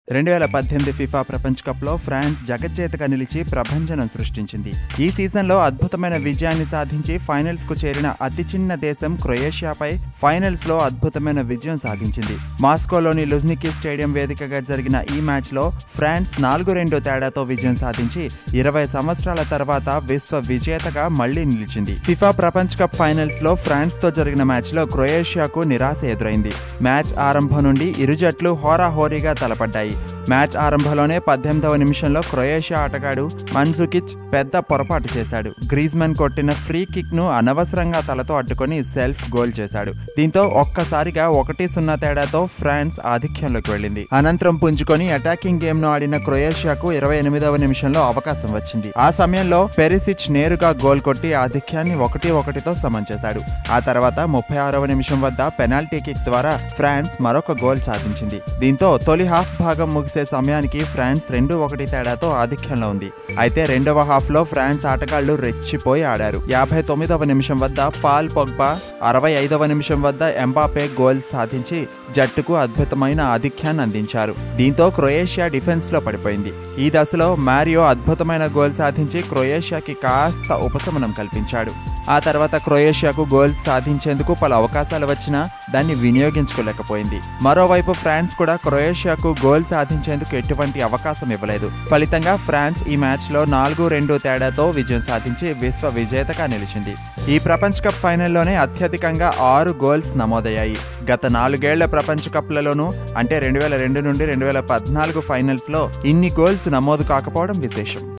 రెండు వేల పద్దెనిమిది ఫిఫా ప్రపంచ కప్లో ఫ్రాన్స్ జగజ్జేతగా నిలిచి ప్రభంజనం సృష్టించింది ఈ సీజన్లో అద్భుతమైన విజయాన్ని సాధించి ఫైనల్స్ కు చేరిన అతి చిన్న దేశం క్రొయేషియాపై ఫైనల్స్ లో అద్భుతమైన విజయం సాధించింది మాస్కోలోని లుజ్నికీ స్టేడియం వేదికగా జరిగిన ఈ మ్యాచ్ లో ఫ్రాన్స్ నాలుగు రెండు తేడాతో విజయం సాధించి ఇరవై సంవత్సరాల తర్వాత విశ్వ విజేతగా మళ్లీ నిలిచింది ఫిఫా ప్రపంచ కప్ ఫైనల్స్ లో ఫ్రాన్స్ తో జరిగిన మ్యాచ్ లో క్రొయేషియాకు నిరాశ ఎదురైంది మ్యాచ్ ఆరంభం నుండి ఇరు జట్లు హోరాహోరీగా తలపడ్డాయి మ్యాచ్ ఆరంభంలోనే పద్దెనిమిదవ నిమిషంలో క్రొయేషియా ఆటగాడు మన్జుకిచ్ పెద్ద పొరపాటు చేశాడు గ్రీజ్మన్ కొట్టిన ఫ్రీ కిక్ ను అనవసరంగా తలతో అడ్డుకొని సెల్ఫ్ గోల్ చేశాడు దీంతో ఒక్కసారిగా ఒకటి సున్నా తేడాతో ఫ్రాన్స్ ఆధిక్యంలోకి వెళ్ళింది అనంతరం పుంజుకొని అటాకింగ్ గేమ్ ను ఆడిన క్రొయేషియాకు ఇరవై ఎనిమిదవ నిమిషంలో అవకాశం వచ్చింది ఆ సమయంలో పెరిసిచ్ నేరుగా గోల్ కొట్టి ఆధిక్యాన్ని ఒకటి ఒకటితో సమం చేశాడు ఆ తర్వాత ముప్పై ఆరవ నిమిషం వద్ద పెనాల్టీ కిక్ ద్వారా ఫ్రాన్స్ మరొక గోల్ సాధించింది దీంతో తొలి హాఫ్ భాగం ముగిసే సమయానికి ఫ్రాన్స్ రెండు ఒకటి తేడాతో ఆధిక్యంలో ఉంది అయితే రెండవ హాఫ్ లో ఫ్రాన్స్ ఆటగాళ్లు రెచ్చిపోయి ఆడారు యాభై తొమ్మిదవ నిమిషం వద్ద పాల్ పొగ్బా అరవై ఐదవ నిమిషం వద్ద ఎంబాపే గోల్ సాధించి జట్టుకు అద్భుతమైన ఆధిక్యాన్ని అందించారు దీంతో క్రొయేషియా డిఫెన్స్ లో పడిపోయింది ఈ దశలో మారియో అద్భుతమైన గోల్ సాధించి క్రొయేషియాకి కాస్త ఉపశమనం కల్పించాడు ఆ తర్వాత క్రొయేషియాకు గోల్స్ సాధించేందుకు పలు అవకాశాలు వచ్చినా దాన్ని వినియోగించుకోలేకపోయింది మరోవైపు ఫ్రాన్స్ కూడా క్రొయేషియాకు గోల్ సాధించేందుకు ఎటువంటి అవకాశం ఇవ్వలేదు ఫలితంగా ఫ్రాన్స్ ఈ మ్యాచ్ లో నాలుగు రెండు తేడాతో విజయం సాధించి విశ్వ విజేతగా నిలిచింది ఈ ప్రపంచ కప్ ఫైనల్లోనే అత్యధికంగా ఆరు గోల్స్ నమోదయ్యాయి గత నాలుగేళ్ల ప్రపంచ కప్లలోనూ అంటే రెండు వేల రెండు నుండి రెండు వేల పద్నాలుగు ఫైనల్స్ లో ఇన్ని గోల్స్ నమోదు కాకపోవడం విశేషం